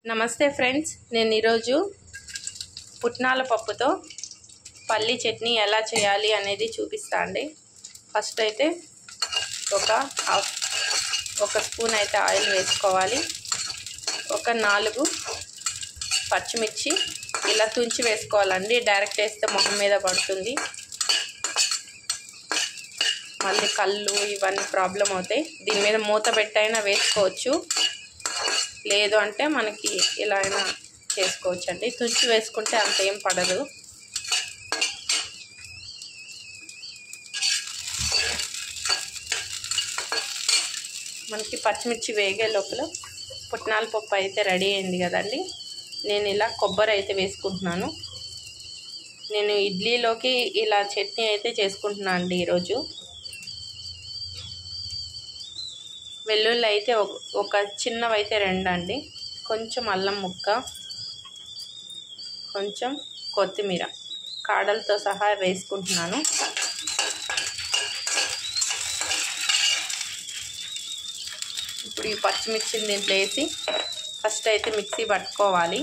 నమస్తే ఫ్రెండ్స్ నేను ఈరోజు పుట్నాల పప్పుతో పల్లి చట్నీ ఎలా చేయాలి అనేది చూపిస్తా అండి ఫస్ట్ అయితే ఒక హాఫ్ ఒక స్పూన్ అయితే ఆయిల్ వేసుకోవాలి ఒక నాలుగు పచ్చిమిర్చి ఇలా తుంచి వేసుకోవాలండి డైరెక్ట్ వేస్తే మొహం మీద పడుతుంది మళ్ళీ కళ్ళు ఇవన్నీ ప్రాబ్లం అవుతాయి దీని మీద మూత పెట్టైనా వేసుకోవచ్చు లేదు అంటే మనకి ఇలా అయినా చేసుకోవచ్చు అండి తుంచి వేసుకుంటే అంత ఏం పడదు మనకి పచ్చిమిర్చి వేగే లోపల పుట్నాల పప్పు అయితే రెడీ అయింది కదండి నేను ఇలా కొబ్బరి అయితే వేసుకుంటున్నాను నేను ఇడ్లీలోకి ఇలా చట్నీ అయితే చేసుకుంటున్నాను అండి ఈరోజు వెల్లుల్లి అయితే ఒక చిన్నవైతే రెండు అండి కొంచెం అల్లం ముక్క కొంచెం కొత్తిమీర కాడలతో సహా వేసుకుంటున్నాను ఇప్పుడు ఈ పచ్చిమిర్చిని దీంట్లో వేసి ఫస్ట్ అయితే మిక్సీ పట్టుకోవాలి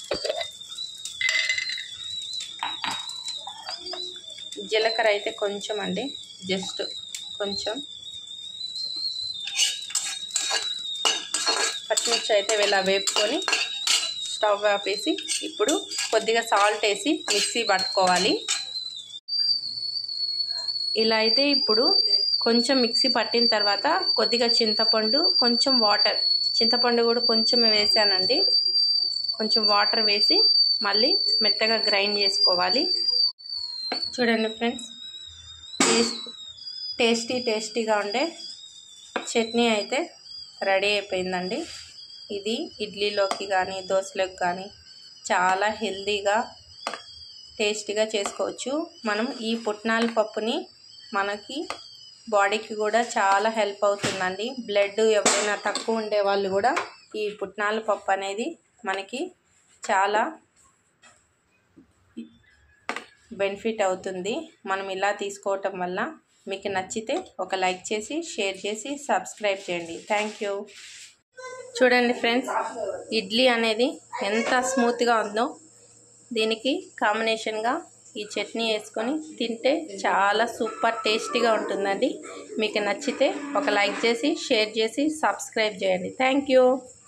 జీలకర్ర అయితే కొంచెం అండి జస్ట్ కొంచెం పచ్చిమిర్చి అయితే ఇలా వేపుకొని స్టవ్ ఆపేసి ఇప్పుడు కొద్దిగా సాల్ట్ వేసి మిక్సీ పట్టుకోవాలి ఇలా అయితే ఇప్పుడు కొంచెం మిక్సీ పట్టిన తర్వాత కొద్దిగా చింతపండు కొంచెం వాటర్ చింతపండు కూడా కొంచెం వేసానండి కొంచెం వాటర్ వేసి మళ్ళీ మెత్తగా గ్రైండ్ చేసుకోవాలి చూడండి ఫ్రెండ్స్ టేస్ట్ టేస్టీ టేస్టీగా ఉండే చట్నీ అయితే రెడీ అయిపోయిందండి ఇది ఇడ్లీలోకి కానీ దోశలోకి కానీ చాలా హెల్తీగా టేస్టీగా చేసుకోవచ్చు మనం ఈ పుట్నాల పప్పుని మనకి బాడీకి కూడా చాలా హెల్ప్ అవుతుందండి బ్లడ్ ఎవరైనా తక్కువ ఉండే వాళ్ళు కూడా ఈ పుట్నాల పప్పు అనేది మనకి చాలా బెనిఫిట్ అవుతుంది మనం ఇలా తీసుకోవటం వల్ల మీకు నచ్చితే ఒక లైక్ చేసి షేర్ చేసి సబ్స్క్రైబ్ చేయండి థ్యాంక్ యూ చూడండి ఫ్రెండ్స్ ఇడ్లీ అనేది ఎంత స్మూత్గా ఉందో దీనికి కాంబినేషన్గా ఈ చట్నీ వేసుకొని తింటే చాలా సూపర్ టేస్టీగా ఉంటుందండి మీకు నచ్చితే ఒక లైక్ చేసి షేర్ చేసి సబ్స్క్రైబ్ చేయండి థ్యాంక్ యూ